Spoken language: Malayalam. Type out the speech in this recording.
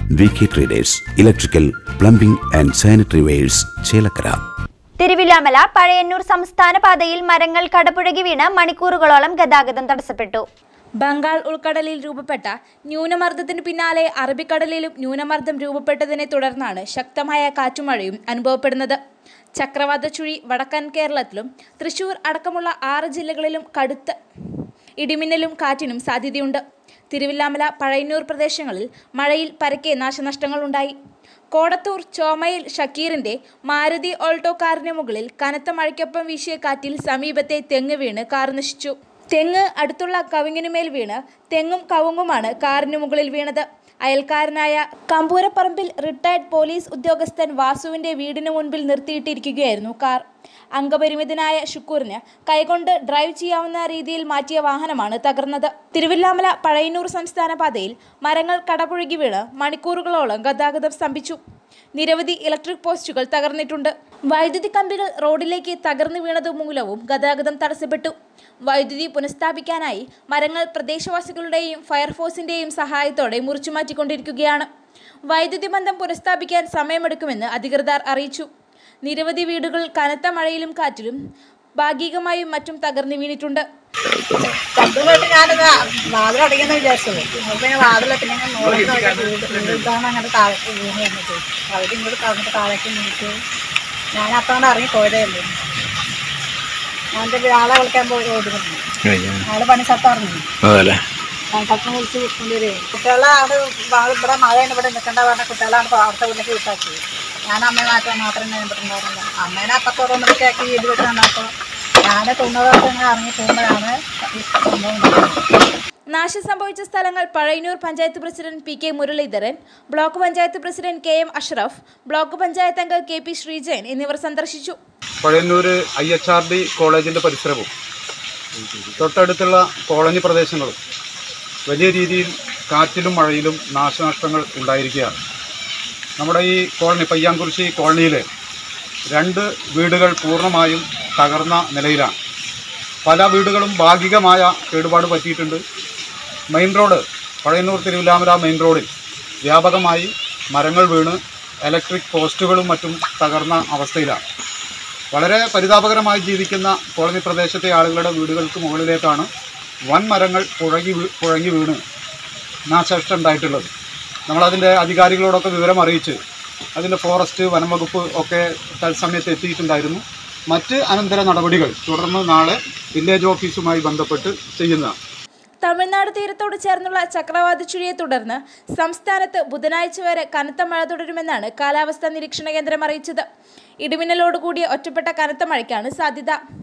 V K traders electrical plumbing and sanitary wares Chelakkara Thiruvilwamala Pazhayannur സംസ്ഥാന പാതയിൽ മരങ്ങൾ കടപുഴകി വീണ് മണിക്കൂറുകളോളം ഗതാഗതം തടസ്സപ്പെട്ടു ബംഗാൾ ഉൾക്കടലിൽ രൂപപ്പെട്ട ന്യൂനമർദ്ദത്തിന് പിന്നാലെ അറബിക്കടലിലും ന്യൂനമർദ്ദം രൂപപ്പെട്ടതിനെ തുടർന്നാണ് ശക്തമായ കാറ്റുമഴയും അനുഭവപ്പെടുന്നത് ചക്രവാത ചുഴി വടക്കൻ കേരളത്തിലും തൃശൂർ അടക്കമുള്ള ആറ് ജില്ലകളിലും കടുത്ത ഇടിമിന്നലും കാറ്റിനും സാധ്യതയുണ്ട് തിരുവില്ലാമല പഴയന്നൂർ പ്രദേശങ്ങളിൽ മഴയിൽ പരക്കെ നാശനഷ്ടങ്ങളുണ്ടായി കോടത്തൂർ ചോമയിൽ ഷക്കീറിന്റെ മാരുതി ഓൾട്ടോ കാറിന് മുകളിൽ കനത്ത മഴയ്ക്കൊപ്പം വീശിയ കാറ്റിൽ സമീപത്തെ തെങ്ങ് വീണ് കാർ നശിച്ചു തെങ്ങ് അടുത്തുള്ള കവുങ്ങിനുമേൽ വീണ് തെങ്ങും കവുങ്ങുമാണ് കാറിന് മുകളിൽ വീണത് അയൽക്കാരനായ കമ്പൂരപ്പറമ്പിൽ റിട്ടയർഡ് പോലീസ് ഉദ്യോഗസ്ഥൻ വാസുവിന്റെ വീടിന് മുൻപിൽ നിർത്തിയിട്ടിരിക്കുകയായിരുന്നു കാർ അംഗപരിമിതനായ ഷുക്കൂറിന് കൈകൊണ്ട് ഡ്രൈവ് ചെയ്യാവുന്ന രീതിയിൽ മാറ്റിയ വാഹനമാണ് തകർന്നത് തിരുവില്ലാമല പഴയന്നൂർ സംസ്ഥാന പാതയിൽ മരങ്ങൾ കടപുഴകി വീണ് മണിക്കൂറുകളോളം ഗതാഗതം സ്തംഭിച്ചു നിരവധി ഇലക്ട്രിക് പോസ്റ്റുകൾ തകർന്നിട്ടുണ്ട് വൈദ്യുതി കമ്പികൾ റോഡിലേക്ക് തകർന്നു വീണത് മൂലവും ഗതാഗതം തടസ്സപ്പെട്ടു വൈദ്യുതി പുനഃസ്ഥാപിക്കാനായി മരങ്ങൾ പ്രദേശവാസികളുടെയും ഫയർഫോഴ്സിന്റെയും സഹായത്തോടെ മുറിച്ചു മാറ്റിക്കൊണ്ടിരിക്കുകയാണ് വൈദ്യുതി ബന്ധം പുനഃസ്ഥാപിക്കാൻ സമയമെടുക്കുമെന്ന് അധികൃതർ അറിയിച്ചു നിരവധി വീടുകൾ കനത്ത മഴയിലും കാറ്റിലും ഭാഗികമായും മറ്റും തകർന്നു വീണിട്ടുണ്ട് ശബ്ദമായിട്ട് ഞാനത് വാതിലടയ്ക്കുന്ന വിചാരിച്ചത് അപ്പോൾ പിന്നെ വാതിലെ പിന്നെ ഞാൻ നോക്കി ഇതാണ് അങ്ങനെ താഴേക്ക് വീണ് വന്നിട്ട് അവർ ഇങ്ങോട്ട് തന്നിട്ട് താഴേക്ക് നീട്ട് ഞാൻ അത്തോണ്ട് ഇറങ്ങി പോയതേ ഉള്ളൂ ഞാൻ എൻ്റെ ആളെ വിളിക്കാൻ പോയി ഓടുന്നു ആള് പണി സ്ഥലത്തായിരുന്നു കണക്കത്തിന് വിളിച്ച് കൊണ്ടുവരുവേ കുട്ടികളെ അവിടെ വാ- ഇവിടെ മഴയാണ് ഇവിടെ നിൽക്കേണ്ട പറഞ്ഞ കുട്ടികളാണ് ഇപ്പോൾ അവിടുത്തെ വീട്ടിലേക്ക് വിട്ടാക്കി ഞാൻ അമ്മയെ മാറ്റാൻ മാത്രമേ ഞാൻ ഇവിടെ ഉണ്ടായിരുന്നില്ല അമ്മേനെ അപ്പത്തോറൊന്നിലേക്ക് ആക്കി വീട് വെച്ച് വന്നപ്പോൾ ഞാൻ തുന്നതൊക്കെ ഇങ്ങനെ ഇറങ്ങി പോകുമ്പോഴാണ് ഈ സംഭവം ഉണ്ടായത് നാശം സംഭവിച്ച സ്ഥലങ്ങൾ Pazhayannur panchayat president P K Muraleedharan block panchayat president K M Ashraf block panchayat അംഗം കെ പി ശ്രീജയൻ എന്നിവർ സന്ദർശിച്ചു Pazhayannur I H R D കോളേജിൻ്റെ പരിസരവും തൊട്ടടുത്തുള്ള കോളനി പ്രദേശങ്ങളും വലിയ രീതിയിൽ കാറ്റിലും മഴയിലും നാശനഷ്ടങ്ങൾ ഉണ്ടായിരിക്കുകയാണ് നമ്മുടെ ഈ കോളനി പയ്യാങ്കുറിശി കോളനിയിൽ രണ്ട് വീടുകൾ പൂർണ്ണമായും തകർന്ന നിലയിലാണ് പല വീടുകളും ഭാഗികമായ കേടുപാട് പറ്റിയിട്ടുണ്ട് main road Pazhayannur Thiruvilwamala main റോഡിൽ വ്യാപകമായി മരങ്ങൾ വീണ് ഇലക്ട്രിക് പോസ്റ്റുകളും മറ്റും തകർന്ന അവസ്ഥയിലാണ് വളരെ പരിതാപകരമായി ജീവിക്കുന്ന കോളനി പ്രദേശത്തെ ആളുകളുടെ വീടുകൾക്ക് മുകളിലേക്കാണ് വൻ മരങ്ങൾ പുഴങ്ങി വീ- പുഴങ്ങി വീണ് നാശനഷ്ടം ഉണ്ടായിട്ടുള്ളത് നമ്മളതിൻ്റെ അധികാരികളോടൊക്കെ വിവരം അറിയിച്ച് അതിൻ്റെ ഫോറസ്റ്റ് വനംവകുപ്പ് ഒക്കെ തത്സമയത്ത് എത്തിയിട്ടുണ്ടായിരുന്നു മറ്റ് അനന്തര നടപടികൾ തുടർന്ന് നാളെ വില്ലേജ് ഓഫീസുമായി ബന്ധപ്പെട്ട് ചെയ്യുന്നതാണ് തമിഴ്നാട് തീരത്തോട് ചേർന്നുള്ള ചക്രവാത ചുഴിയെ തുടർന്ന് സംസ്ഥാനത്ത് ബുധനാഴ്ച വരെ കനത്ത മഴ തുടരുമെന്നാണ് കാലാവസ്ഥാ നിരീക്ഷണ കേന്ദ്രം അറിയിച്ചത് ഇടിമിന്നലോടുകൂടിയ ഒറ്റപ്പെട്ട കനത്ത മഴയ്ക്കാണ് സാധ്യത